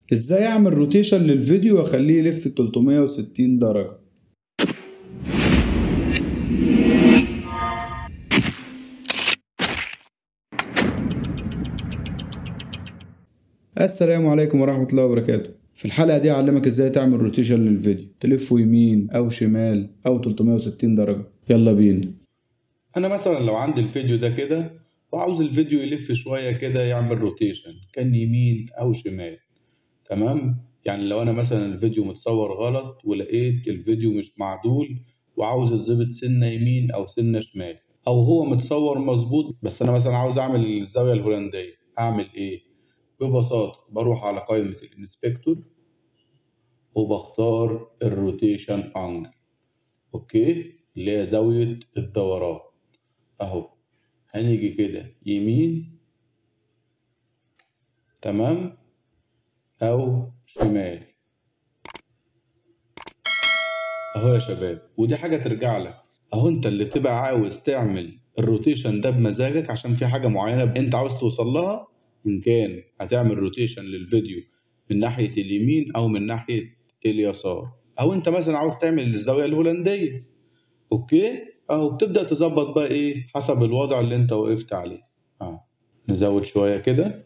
ازاي اعمل روتيشن للفيديو واخليه يلف 360 درجة السلام عليكم ورحمة الله وبركاته في الحلقة دي هعلمك ازاي تعمل روتيشن للفيديو تلفه يمين او شمال او 360 درجة يلا بينا انا مثلا لو عندي الفيديو ده كده وعاوز الفيديو يلف شوية كده يعمل روتيشن كان يمين او شمال تمام يعني لو انا مثلا الفيديو متصور غلط ولقيت الفيديو مش معدول وعاوز الظبط سنة يمين او سنة شمال او هو متصور مظبوط بس انا مثلا عاوز اعمل الزاوية الهولندية اعمل ايه ببساطة بروح على قائمة الانسبكتور وبختار الروتيشن انجل اوكي اللي هي زاوية الدوران اهو هنيجي كده يمين تمام او شمال اهو يا شباب ودي حاجة ترجع لك اهو انت اللي بتبقى عاوز تعمل الروتيشن ده بمزاجك عشان في حاجة معينة انت عاوز توصل لها ان كان هتعمل روتيشن للفيديو من ناحية اليمين او من ناحية اليسار او انت مثلا عاوز تعمل الزاوية الهولندية اوكي اهو بتبدأ تظبط بقى ايه حسب الوضع اللي انت وقفت عليه اه نزود شوية كده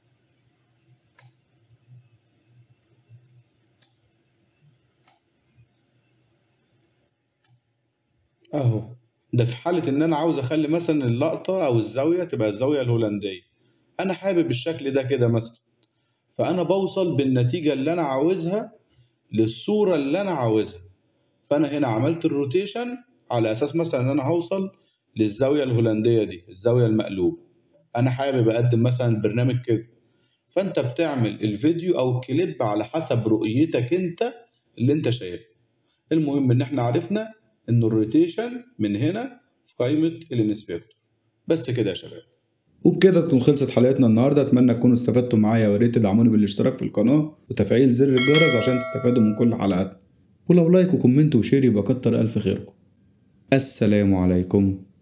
اهو ده في حالة ان انا عاوز اخلي مثلا اللقطة او الزاوية تبقى الزاوية الهولندية انا حابب الشكل ده كده مثلا فانا بوصل بالنتيجة اللي انا عاوزها للصورة اللي انا عاوزها فانا هنا عملت الروتيشن على اساس مثلا ان انا هوصل للزاوية الهولندية دي الزاوية المقلوبة انا حابب اقدم مثلا برنامج كده فانت بتعمل الفيديو او الكليب على حسب رؤيتك انت اللي انت شايفه المهم ان احنا عرفنا ان الروتيشن من هنا في قائمة الانسبكتور بس كده يا شباب وبكده تكون خلصت حلقتنا النهارده اتمنى تكونوا استفدتوا معايا ويا ريت تدعموني بالاشتراك في القناه وتفعيل زر الجرس عشان تستفادوا من كل حلقاتنا ولو لايك وكومنت وشير يبقى كتر الف خيركم السلام عليكم